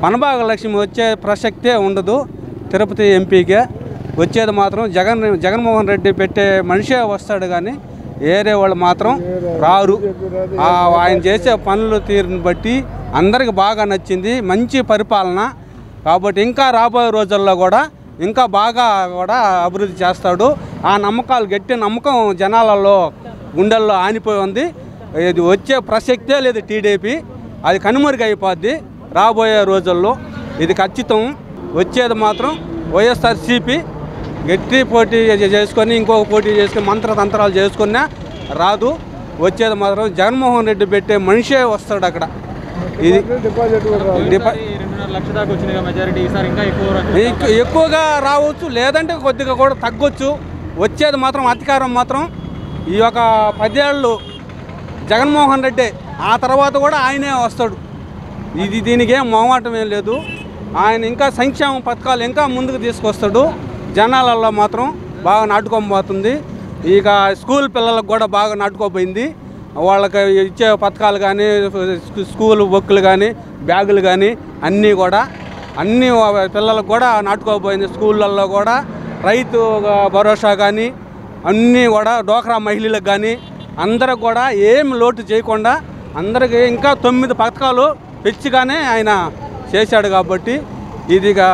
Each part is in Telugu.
పనబాగ లక్ష్మి వచ్చే ప్రసక్తే ఉండదు తిరుపతి ఎంపీకే వచ్చేది మాత్రం జగన్ జగన్మోహన్ రెడ్డి పెట్టే మనిషే వస్తాడు కానీ వేరే వాళ్ళు మాత్రం రారు ఆ ఆయన చేసే పనులు తీరుని బట్టి అందరికి బాగా నచ్చింది మంచి పరిపాలన కాబట్టి ఇంకా రాబోయే రోజుల్లో కూడా ఇంకా బాగా కూడా అభివృద్ధి చేస్తాడు ఆ నమ్మకాలు గట్టి నమ్మకం జనాలలో గుండెల్లో ఆనిపోయి ఉంది ఇది వచ్చే ప్రసక్తే లేదు టీడీపీ అది కనుమరుగు అయిపోద్ది రాబోయే రోజుల్లో ఇది ఖచ్చితం వచ్చేది మాత్రం వైఎస్ఆర్సీపీ గట్టి పోటీ చే- చేసుకొని ఇంకొక పోటీ చేసుకొని మంత్రతంత్రాలు చేసుకున్నా రాదు వచ్చేది మాత్రం జగన్మోహన్ రెడ్డి పెట్టే మనిషే వస్తాడు అక్కడ ఇది డిపా రెండున్నర లక్షల దాకా వచ్చింది మెజారిటీ ఈసారి ఇంకా ఎక్కువ ఎక్కు- ఎక్కువగా రావచ్చు లేదంటే కొద్దిగా కూడా తగ్గొచ్చు వచ్చేది మాత్రం అధికారం మాత్రం ఈ యొక్క పదేళ్ళు జగన్మోహన్ రెడ్డి ఆ తర్వాత కూడా ఆయనే వస్తాడు ఇది దీనికి ఏం మొహమాటం ఏం లేదు ఆయన ఇంకా సంక్షేమ పథకాలు ఇంకా ముందుకు తీసుకొస్తాడు జనాలలో మాత్రం బాగా నాటుకోబోతుంది ఇక స్కూల్ పిల్లలకు కూడా బాగా నాటుకోపోయింది వాళ్ళకి ఇచ్చే పథకాలు కానీ స్కూల్ బుక్లు కానీ బ్యాగులు కానీ అన్నీ కూడా అన్ని పిల్లలకు కూడా నాటుకోపోయింది స్కూళ్ళల్లో కూడా రైతు భరోసా కానీ అన్నీ కూడా డోక్రా మహిళలకు కానీ అందరికి కూడా ఏం లోటు చేయకుండా అందరికీ ఇంకా తొమ్మిది పథకాలు పెంచిగానే ఆయన చేశాడు కాబట్టి ఇది ఇక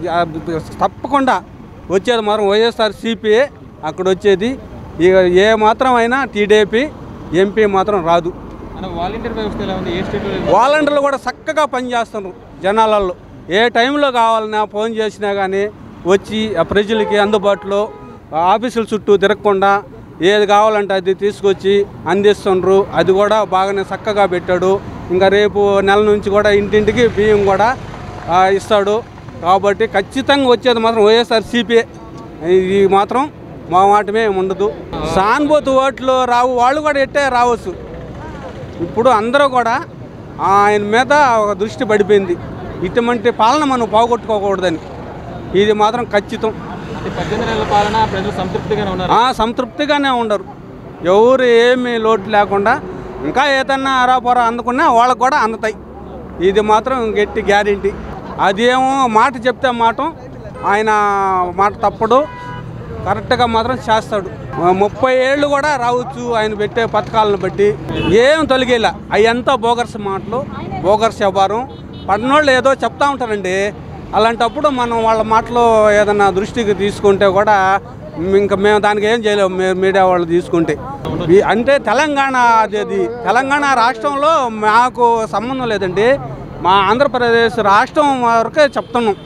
తప్పకుండా వచ్చేది మాత్రం వైఎస్ఆర్ సిపిఏ అక్కడ వచ్చేది ఇక ఏ మాత్రం అయినా టీడీపీ ఎంపీ మాత్రం రాదు అన్న వాలంటీర్ వ్యవస్థ ఎలా ఉంది ఏ స్టేట్లో వాలంటీర్లు కూడా చక్కగా పనిచేస్తున్నారు జనాలలో ఏ టైంలో కావాలన్నా ఫోన్ చేసినా కానీ వచ్చి ఆ ప్రజలకి అందుబాటులో ఆ ఆఫీసుల చుట్టూ తిరగకుండా ఏది కావాలంటే అది తీసుకొచ్చి అందిస్తుండ్రు అది కూడా బాగానే చక్కగా పెట్టాడు ఇంకా రేపు నెల నుంచి కూడా ఇంటింటికి బియ్యం కూడా ఆ, ఇస్తాడు కాబట్టి ఖచ్చితంగా వచ్చేది మాత్రం వైఎస్ఆర్ సిపిఐ ఇది మాత్రం మా మాటమే ఉండదు సానుభూతి ఓట్లు రావు వాళ్ళు కూడా ఎట్టే రావచ్చు ఇప్పుడు అందరూ కూడా ఆయన మీద ఒక దృష్టి పడిపోయింది ఇటువంటి పాలన మనం పోగొట్టుకోకూడదని ఇది మాత్రం ఖచ్చితం అంటే పద్దెనిమిది నెలల పాలన ప్రజలు సంతృప్తిగానే ఉన్నారు ఆ, సంతృప్తిగానే ఉండరు ఎవరు ఏమీ లోటు లేకుండా ఇంకా ఏదన్నా అరాపొర అందుకున్నా వాళ్ళకు కూడా అందుతాయి ఇది మాత్రం గట్టి గ్యారంటీ అదేమో మాట చెప్తే మాట ఆయన మాట తప్పడు కరెక్ట్గా మాత్రం చేస్తాడు ఆ, ముప్పై ఏళ్ళు కూడా రావచ్చు ఆయన పెట్టే పథకాలను బట్టి ఏం తొలగేలా అవంతా బోగర్స్ మాటలు బోగర్స్ వ్యవహారం పడినోళ్ళు ఏదో చెప్తా ఉంటారండి అలాంటప్పుడు మనం వాళ్ళ మాటలు ఏదన్నా దృష్టికి తీసుకుంటే కూడా ఇంకా మేము దానికి ఏం చేయలేము మీ- మీడియా వాళ్ళు తీసుకుంటే ఈ- అంటే తెలంగాణ అది అది తెలంగాణ రాష్ట్రంలో మాకు సంబంధం లేదండి మా ఆంధ్రప్రదేశ్ రాష్ట్రం వరకే చెప్తున్నాం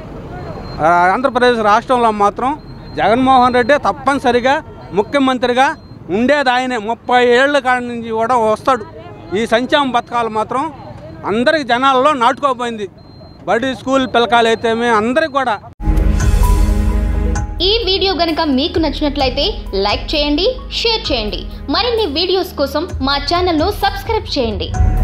ఆ, ఆంధ్రప్రదేశ్ రాష్ట్రంలో మాత్రం జగన్మోహన్ రెడ్డి తప్పనిసరిగా ముఖ్యమంత్రిగా ఉండేది ఆయనే ముప్పై ఏళ్ళ కాడి నుంచి కూడా వస్తాడు ఈ సంక్షేమ పథకాలు మాత్రం అందరికి జనాల్లో నాటుకోపోయింది బడి స్కూల్ పిల్లకాయలు అయితేమే అందరికి కూడా ఈ వీడియో గనుక మీకు నచ్చినట్లయితే లైక్ చేయండి షేర్ చేయండి మరిన్ని వీడియోస్ కోసం మా ఛానల్ను సబ్స్క్రైబ్ చేయండి